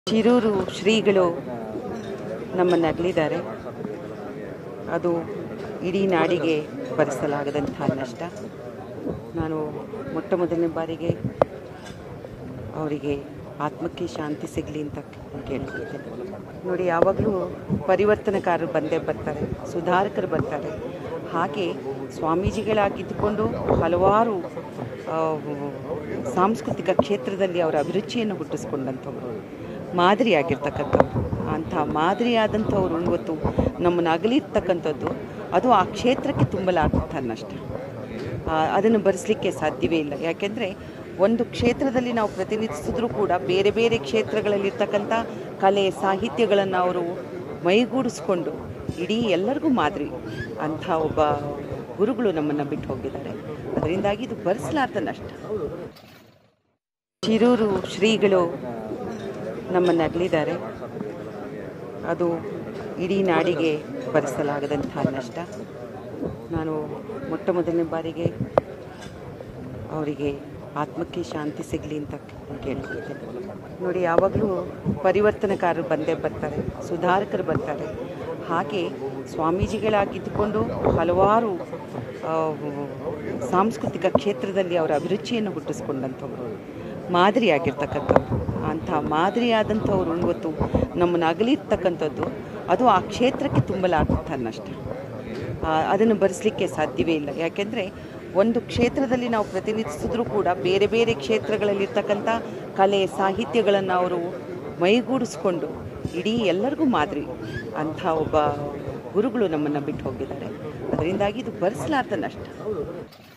ಶಿರೂರು ಶ್ರೀಗಳು ನಮ್ಮನ್ನು ಅಗಲಿದ್ದಾರೆ ಅದು ಇಡೀ ನಾಡಿಗೆ ಭರಿಸಲಾಗದಂತಹ ನಷ್ಟ ನಾನು ಮೊಟ್ಟ ಮೊದಲನೇ ಬಾರಿಗೆ ಅವರಿಗೆ ಆತ್ಮಕ್ಕೆ ಶಾಂತಿ ಸಿಗಲಿ ಅಂತ ಕೇಳ್ಕೊಳ್ತೇನೆ ನೋಡಿ ಯಾವಾಗಲೂ ಪರಿವರ್ತನಕಾರರು ಬಂದೇ ಬರ್ತಾರೆ ಸುಧಾರಕರು ಬರ್ತಾರೆ ಹಾಗೆ ಸ್ವಾಮೀಜಿಗಳಾಗಿದ್ದುಕೊಂಡು ಹಲವಾರು ಆ, ಸಾಂಸ್ಕೃತಿಕ ಕ್ಷೇತ್ರದಲ್ಲಿ ಅವರ ಅಭಿರುಚಿಯನ್ನು ಹುಟ್ಟಿಸ್ಕೊಂಡಂಥವ್ರು ಮಾದರಿಯಾಗಿರ್ತಕ್ಕಂಥವ್ರು ಅಂಥ ಮಾದರಿಯಾದಂಥವ್ರು ಇವತ್ತು ನಮ್ಮನ್ನು ಅಗಲಿರ್ತಕ್ಕಂಥದ್ದು ಅದು ಆ ಕ್ಷೇತ್ರಕ್ಕೆ ತುಂಬಲಾದಂಥ ನಷ್ಟ ಆ, ಅದನ್ನು ಭರಿಸಲಿಕ್ಕೆ ಸಾಧ್ಯವೇ ಇಲ್ಲ ಯಾಕೆಂದರೆ ಒಂದು ಕ್ಷೇತ್ರದಲ್ಲಿ ನಾವು ಪ್ರತಿನಿಧಿಸಿದ್ರೂ ಕೂಡ ಬೇರೆ ಬೇರೆ ಕ್ಷೇತ್ರಗಳಲ್ಲಿರ್ತಕ್ಕಂಥ ಕಲೆ ಸಾಹಿತ್ಯಗಳನ್ನು ಅವರು ಮೈಗೂಡಿಸ್ಕೊಂಡು ಇಡೀ ಎಲ್ಲರಿಗೂ ಮಾದರಿ ಅಂಥ ಒಬ್ಬ ಗುರುಗಳು ನಮ್ಮನ್ನು ಬಿಟ್ಟು ಹೋಗಿದ್ದಾರೆ ಅದರಿಂದಾಗಿ ಇದು ಭರಿಸಲಾರ್ದ ನಷ್ಟ ಶಿರೂರು ಶ್ರೀಗಳು ನಮ್ಮನ್ನು ಅಗಲಿದ್ದಾರೆ ಅದು ಇಡೀ ನಾಡಿಗೆ ಭರಿಸಲಾಗದಂತಹ ನಷ್ಟ ನಾನು ಮೊಟ್ಟ ಮೊದಲನೇ ಬಾರಿಗೆ ಅವರಿಗೆ ಆತ್ಮಕ್ಕೆ ಶಾಂತಿ ಸಿಗಲಿ ಅಂತ ಕೇಳ್ಕೊಳ್ತೇನೆ ನೋಡಿ ಯಾವಾಗಲೂ ಪರಿವರ್ತನಕಾರರು ಬಂದೇ ಬರ್ತಾರೆ ಸುಧಾರಕರು ಬರ್ತಾರೆ ಹಾಗೆ ಸ್ವಾಮೀಜಿಗಳಾಗಿದ್ದುಕೊಂಡು ಹಲವಾರು ಆ, ಸಾಂಸ್ಕೃತಿಕ ಕ್ಷೇತ್ರದಲ್ಲಿ ಅವರ ಅಭಿರುಚಿಯನ್ನು ಹುಟ್ಟಿಸ್ಕೊಂಡಂಥವ್ರು ಮಾದರಿಯಾಗಿರ್ತಕ್ಕಂಥವ್ರು ಅಂಥ ಮಾದರಿಯಾದಂಥವ್ರು ಇವತ್ತು ನಮ್ಮನ್ನು ಅಗಲಿರ್ತಕ್ಕಂಥದ್ದು ಅದು ಆ ಕ್ಷೇತ್ರಕ್ಕೆ ತುಂಬಲಾದಂಥ ನಷ್ಟ ಆ, ಅದನ್ನು ಭರಿಸಲಿಕ್ಕೆ ಸಾಧ್ಯವೇ ಇಲ್ಲ ಯಾಕೆಂದರೆ ಒಂದು ಕ್ಷೇತ್ರದಲ್ಲಿ ನಾವು ಪ್ರತಿನಿಧಿಸಿದ್ರೂ ಕೂಡ ಬೇರೆ ಬೇರೆ ಕ್ಷೇತ್ರಗಳಲ್ಲಿರ್ತಕ್ಕಂಥ ಕಲೆ ಸಾಹಿತ್ಯಗಳನ್ನು ಅವರು ಮೈಗೂಡಿಸ್ಕೊಂಡು ಇಡೀ ಎಲ್ಲರಿಗೂ ಮಾದರಿ ಅಂಥ ಒಬ್ಬ ಗುರುಗಳು ನಮ್ಮನ್ನು ಬಿಟ್ಟು ಹೋಗಿದ್ದಾರೆ ಅದರಿಂದಾಗಿ ಇದು ಭರಿಸಲಾರ್ದ ನಷ್ಟ